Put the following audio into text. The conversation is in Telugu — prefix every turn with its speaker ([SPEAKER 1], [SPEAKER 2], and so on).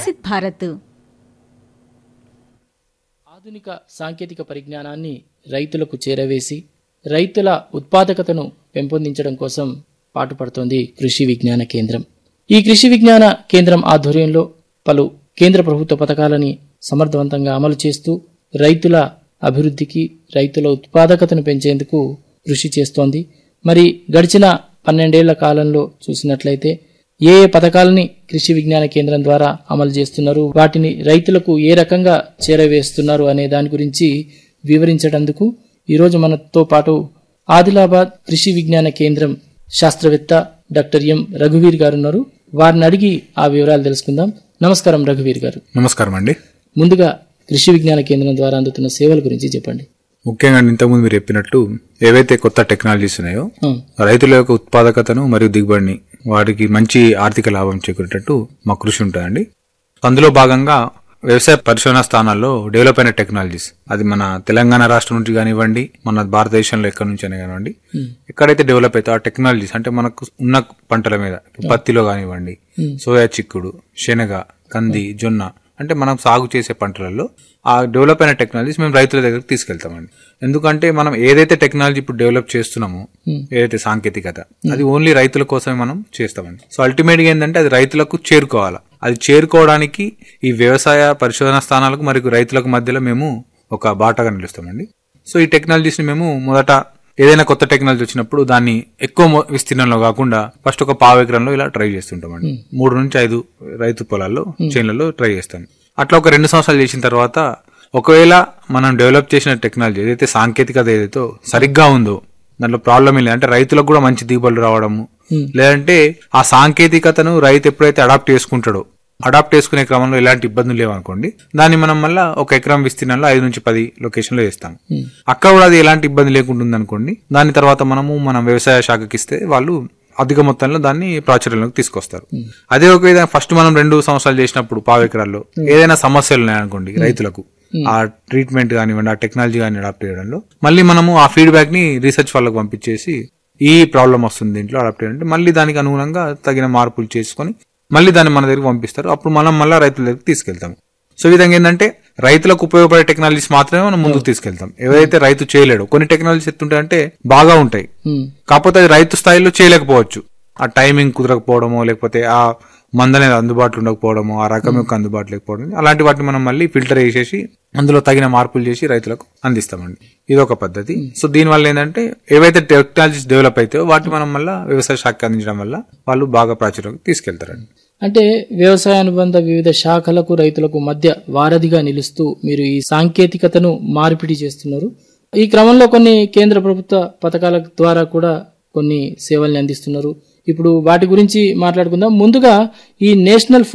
[SPEAKER 1] వికసిత్ భారత్
[SPEAKER 2] ఆధునిక సాంకేతిక పరిజ్ఞానాన్ని రైతులకు చేరవేసి రైతుల ఉత్పాదకతను పెంపొందించడం కోసం పాటుపడుతోంది కృషి విజ్ఞాన కేంద్రం ఈ కృషి విజ్ఞాన కేంద్రం ఆధ్వర్యంలో పలు కేంద్ర ప్రభుత్వ పథకాలని సమర్థవంతంగా అమలు చేస్తూ రైతుల అభివృద్ధికి రైతుల ఉత్పాదకతను పెంచేందుకు కృషి చేస్తోంది మరి గడిచిన పన్నెండేళ్ల కాలంలో చూసినట్లయితే ఏ ఏ పథకాలని కృషి విజ్ఞాన కేంద్రం ద్వారా అమలు చేస్తున్నారు వాటిని రైతులకు ఏ రకంగా చేరవేస్తున్నారు అనే దాని గురించి వివరించడందుకు ఈరోజు మనతో పాటు ఆదిలాబాద్ కృషి విజ్ఞాన కేంద్రం శాస్త్రవేత్త డాక్టర్ ఎం రఘువీర్ గారు ఉన్నారు వారిని అడిగి ఆ వివరాలు తెలుసుకుందాం నమస్కారం రఘువీర్ గారు
[SPEAKER 3] నమస్కారం అండి
[SPEAKER 2] ముందుగా కృషి విజ్ఞాన కేంద్రం ద్వారా అందుతున్న సేవల గురించి చెప్పండి
[SPEAKER 3] ముఖ్యంగా ఇంతకుముందు మీరు చెప్పినట్టు ఏవైతే కొత్త టెక్నాలజీస్ ఉన్నాయో
[SPEAKER 2] ఆ,
[SPEAKER 3] రైతుల యొక్క ఉత్పాదకతను మరియు దిగుబడిని వారికి మంచి ఆర్థిక లాభం చేకూరేటట్టు మా కృషి ఉంటుందండి అందులో భాగంగా వ్యవసాయ పరిశోధన స్థానాల్లో డెవలప్ అయిన టెక్నాలజీస్ అది మన తెలంగాణ రాష్ట్రం నుంచి కానివ్వండి మన భారతదేశంలో ఎక్కడి నుంచి అయినా కానివ్వండి ఎక్కడైతే డెవలప్ అవుతాయో ఆ టెక్నాలజీస్ అంటే మనకు ఉన్న పంటల మీద ఇప్పుడు పత్తిలో కానివ్వండి సోయా చిక్కుడు శనగ కంది జొన్న అంటే మనం సాగు చేసే పంటలలో ఆ డెవలప్ అయిన టెక్నాలజీస్ మేము రైతుల దగ్గరికి తీసుకెళ్తామండి ఎందుకంటే మనం ఏదైతే టెక్నాలజీ ఇప్పుడు డెవలప్ చేస్తున్నామో ఏదైతే సాంకేతికత అది ఓన్లీ రైతుల కోసమే మనం చేస్తామండి సో అల్టిమేట్ గా ఏంటంటే అది రైతులకు చేరుకోవాలి అది చేరుకోవడానికి ఈ వ్యవసాయ పరిశోధన స్థానాలకు మరియు రైతులకు మధ్యలో మేము ఒక బాటగా నిలుస్తామండి సో ఈ టెక్నాలజీస్ ని మేము మొదట ఏదైనా కొత్త టెక్నాలజీ వచ్చినప్పుడు దాన్ని ఎక్కువ మొ- విస్తీర్ణంలో కాకుండా ఫస్ట్ ఒక పావు ఎకరంలో ఇలా ట్రై చేస్తుంటామండి మూడు నుంచి ఐదు రైతు పొలాల్లో చేన్లలో ట్రై చేస్తాం అట్లా ఒక రెండు సంవత్సరాలు చేసిన తర్వాత ఒకవేళ మనం డెవలప్ చేసిన టెక్నాలజీ ఏదైతే సాంకేతికత ఏదైతే సరిగ్గా ఉందో దాంట్లో ప్రాబ్లం ఏం లేదు అంటే రైతులకు కూడా మంచి దిగుబడులు రావడము లేదంటే ఆ సాంకేతికతను రైతు ఎప్పుడైతే అడాప్ట్ చేసుకుంటాడో అడాప్ట్ చేసుకునే క్రమంలో ఎలాంటి ఇబ్బందులు లేవనుకోండి దాన్ని మనం మళ్ళా ఒక ఎకరం విస్తీర్ణంలో ఐదు నుంచి పది లొకేషన్ లో వేస్తాం అక్కడ కూడా అది ఎలాంటి ఇబ్బంది లేకుండా అనుకోండి దాని తర్వాత మనము మనం వ్యవసాయ శాఖకి ఇస్తే వాళ్ళు అధిక మొత్తంలో దాన్ని ప్రాచుర్యంలోకి తీసుకొస్తారు అదే ఒక విధంగా ఫస్ట్ మనం రెండు సంవత్సరాలు చేసినప్పుడు పావు ఎకరాల్లో ఏదైనా సమస్యలు ఉన్నాయనుకోండి రైతులకు ఆ ట్రీట్మెంట్ కానివ్వండి ఆ టెక్నాలజీ కానీ అడాప్ట్ చేయడంలో మళ్ళీ మనము ఆ ఫీడ్బ్యాక్ ని రీసెర్చ్ వాళ్ళకి పంపించేసి ఈ ప్రాబ్లం వస్తుంది దీంట్లో అడాప్ట్ చేయాలంటే మళ్ళీ దానికి అనుగుణంగా తగిన మార్పులు చేసుకొని మళ్ళీ దాన్ని మన దగ్గరికి పంపిస్తారు అప్పుడు మనం మళ్ళీ రైతుల దగ్గరికి తీసుకెళ్తాం సో ఈ విధంగా ఏంటంటే రైతులకు ఉపయోగపడే టెక్నాలజీస్ మాత్రమే మనం ముందుకు తీసుకెళ్తాం ఏవైతే రైతు చేయలేడు కొన్ని టెక్నాలజీస్ ఎత్తుంటాయంటే బాగా ఉంటాయి
[SPEAKER 2] ఉమ్,
[SPEAKER 3] కాకపోతే అది రైతు స్థాయిలో చేయలేకపోవచ్చు ఆ టైమింగ్ కుదరకపోవడమో లేకపోతే ఆ మంద అనేది అందుబాటులో ఉండకపోవడమో ఆ రకం యొక్క అందుబాటులో లేకపోవడం అలాంటి వాటిని మనం మళ్ళీ ఫిల్టర్ చేసేసి అందులో తగిన మార్పులు చేసి రైతులకు అందిస్తామండి ఇది ఒక పద్ధతి సో దీని వల్ల ఏంటంటే ఏవైతే టెక్నాలజీస్ డెవలప్ అవుతాయో వాటిని మనం మళ్ళీ వ్యవసాయ శాఖ అందించడం వల్ల వాళ్ళు బాగా ప్రాచుర్యం తీసుకెళ్తారండి
[SPEAKER 2] అంటే వ్యవసాయ అనుబంధ వివిధ శాఖలకు రైతులకు మధ్య వారధిగా నిలుస్తూ మీరు ఈ సాంకేతికతను మార్పిడి చేస్తున్నారు ఈ క్రమంలో కొన్ని కేంద్ర ప్రభుత్వ పథకాల ద్వారా కూడా కొన్ని సేవల్ని అందిస్తున్నారు ఇప్పుడు వాటి గురించి మాట్లాడుకుందాం ముందుగా ఈ నేషనల్